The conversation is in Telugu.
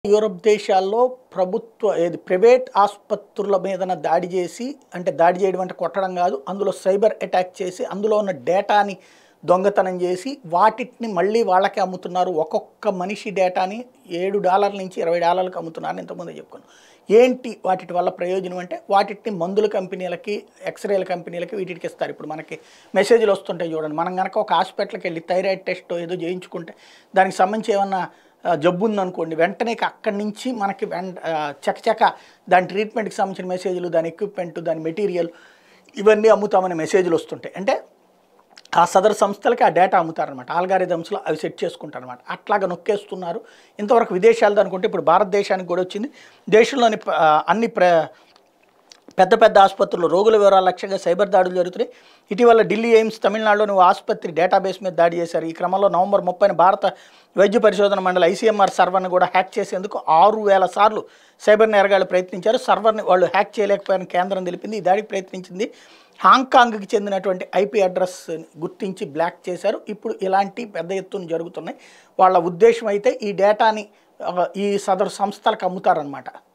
యూరప్ దేశాల్లో ప్రభుత్వ ఏది ప్రైవేట్ ఆసుపత్రుల మీదన దాడి చేసి అంటే దాడి చేయడం అంటే కొట్టడం కాదు అందులో సైబర్ అటాక్ చేసి అందులో ఉన్న డేటాని దొంగతనం చేసి వాటిని మళ్ళీ వాళ్ళకే అమ్ముతున్నారు ఒక్కొక్క మనిషి డేటాని ఏడు డాలర్ల నుంచి ఇరవై డాలర్లకు అమ్ముతున్నారు ఇంతకుముందు చెప్పుకున్నాం ఏంటి వాటి వల్ల ప్రయోజనం అంటే వాటిని మందుల కంపెనీలకి ఎక్స్రేల కంపెనీలకి వీటికి ఇస్తారు ఇప్పుడు మనకి మెసేజ్లు వస్తుంటాయి చూడండి మనం కనుక ఒక హాస్పిటల్కి వెళ్ళి థైరాయిడ్ టెస్ట్ ఏదో చేయించుకుంటే దానికి సంబంధించి ఏమన్నా ఆ, జబ్బు ఉందనుకోండి వెంటనే అక్కడి నుంచి మనకి వెంట ఆ, చకచక దాని ట్రీట్మెంట్కి సంబంధించిన మెసేజ్లు దాని ఎక్విప్మెంట్ దాని మెటీరియల్ ఇవన్నీ అమ్ముతామనే మెసేజ్లు వస్తుంటాయి అంటే ఆ సదరు సంస్థలకి ఆ డేటా అమ్ముతారనమాట ఆల్గారిథమ్స్లో అవి సెట్ చేసుకుంటారనమాట అట్లాగా నొక్కేస్తున్నారు ఇంతవరకు విదేశాలది అనుకుంటే ఇప్పుడు భారతదేశానికి కూడా వచ్చింది దేశంలోని ప- ఆ, అన్ని ప్ర పెద్ద పెద్ద ఆసుపత్రుల్లో రోగుల వివరాల లక్ష్యంగా సైబర్ దాడులు జరుగుతున్నాయి ఇటీవల ఢిల్లీ ఎయిమ్స్ తమిళనాడులోని ఓ ఆసుపత్రి డేటాబేస్ మీద దాడి చేశారు ఈ క్రమంలో నవంబర్ ముప్పైన భారత వైద్య పరిశోధన మండలి ఐసీఎంఆర్ సర్వర్ని కూడా హ్యాక్ చేసేందుకు ఆరు వేల సార్లు సైబర్ నేరగాళ్లు ప్రయత్నించారు సర్వర్ని వాళ్ళు హ్యాక్ చేయలేకపోయిన కేంద్రం తెలిపింది ఈ దాడికి ప్రయత్నించింది హాంకాంగ్కి చెందినటువంటి ఐపీ అడ్రస్ గుర్తించి బ్లాక్ చేశారు ఇప్పుడు ఇలాంటి పెద్ద ఎత్తున జరుగుతున్నాయి వాళ్ళ ఉద్దేశం అయితే ఈ డేటాని ఆ, ఈ సదరు సంస్థలకు అమ్ముతారనమాట